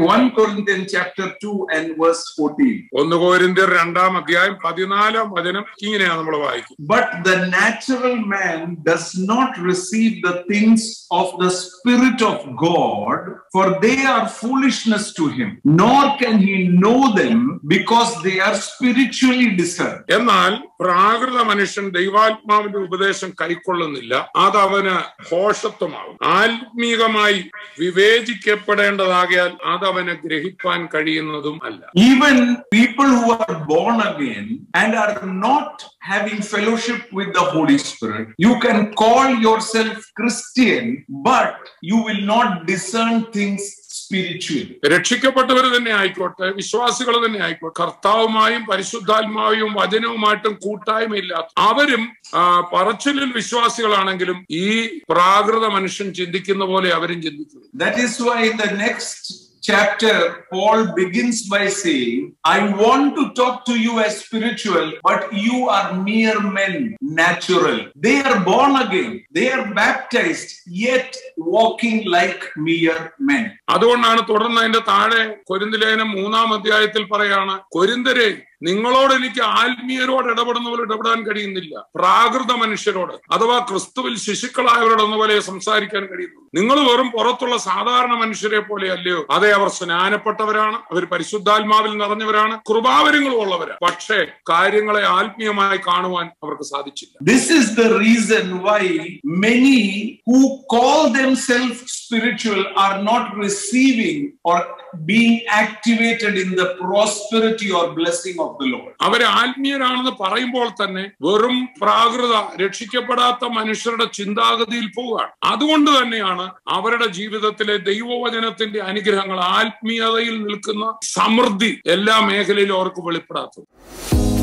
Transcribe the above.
1 Corinthians chapter 2 and verse 14. ഒന്ന് കോരിന്ത്യർ രണ്ടാം അധ്യായം പതിനാലാം വചനം ഇങ്ങനെയാണ് നമ്മൾ വായിക്കുന്നത് But the natural man does not receive the things of the Spirit of God, for they are foolishness to him, nor can he know them because they are spiritually discerned. എന്നാൽ പ്രാകൃത മനുഷ്യൻ ദൈവാത്മാവിന്റെ ഉപദേശം കൈക്കൊള്ളുന്നില്ല അത് അവന് ഭോഷത്വമാകും ആത്മീകമായി വിവേചിക്കപ്പെടേണ്ടതാകയാൽ അത് അവന് ഗ്രഹിപ്പാൻ കഴിയുന്നതും അല്ല Even people who are born again and are not having fellowship with the Holy Spirit, you can call yourself Christian, but you will not discern things spiritually. രക്ഷിക്കപ്പെട്ടവർ തന്നെ ആയിക്കോട്ടെ വിശ്വാസികൾ തന്നെ ആയിക്കോട്ടെ കർത്താവുമായും പരിശുദ്ധാത്മാവും വചനവുമായിട്ടും കൂട്ടായ്മയില്ലാത്ത അവരും ആ, പറച്ചിലിൽ വിശ്വാസികളാണെങ്കിലും ഈ പ്രാകൃത മനുഷ്യൻ ചിന്തിക്കുന്ന പോലെ അവരും ചിന്തിക്കുന്നു That is why in the next chapter, Paul begins by saying, I want to talk to you as spiritual, but you are mere men, natural. They are born again, they are baptized, yet walking like mere men. അതുകൊണ്ടാണ് തുടർന്ന് അതിന്റെ താഴെ കൊരിന്തിലേനം മൂന്നാം അധ്യായത്തിൽ പറയാണ് കൊരിന്തരെ നിങ്ങളോട് എനിക്ക് ആത്മീയരോട് ഇടപെടുന്ന പോലെ ഇടപെടാൻ കഴിയുന്നില്ല പ്രാകൃത മനുഷ്യരോട് അഥവാ ക്രിസ്തുവിൽ ശിശുക്കളായവരോട് എന്ന പോലെ സംസാരിക്കാൻ കഴിയുന്നു നിങ്ങൾ വെറും പുറത്തുള്ള സാധാരണ മനുഷ്യരെ പോലെ അല്ലയോ അതെ അവർ സ്നാനപ്പെട്ടവരാണ് അവർ പരിശുദ്ധാത്മാവിൽ നിറഞ്ഞവരാണ് കൃപാവരങ്ങളും ഉള്ളവരാണ് പക്ഷേ കാര്യങ്ങളെ ആത്മീയമായി കാണുവാൻ അവർക്ക് സാധിച്ചില്ല This is the reason why many who call themselves spiritual are not receiving or being activated in the prosperity or blessing of the Lord. അവര് ആത്മീയരാണെന്ന് പറയുമ്പോൾ തന്നെ വെറും പ്രാകൃത രക്ഷിക്കപ്പെടാത്ത മനുഷ്യരുടെ ചിന്താഗതിയിൽ പോവുകയാണ് അതുകൊണ്ട് തന്നെയാണ് അവരുടെ ജീവിതത്തിലെ ദൈവവചനത്തിന്റെ അനുഗ്രഹങ്ങൾ ആത്മീയതയിൽ നിൽക്കുന്ന സമൃദ്ധി എല്ലാ മേഖലയിലും അവർക്ക് വെളിപ്പെടാത്തത്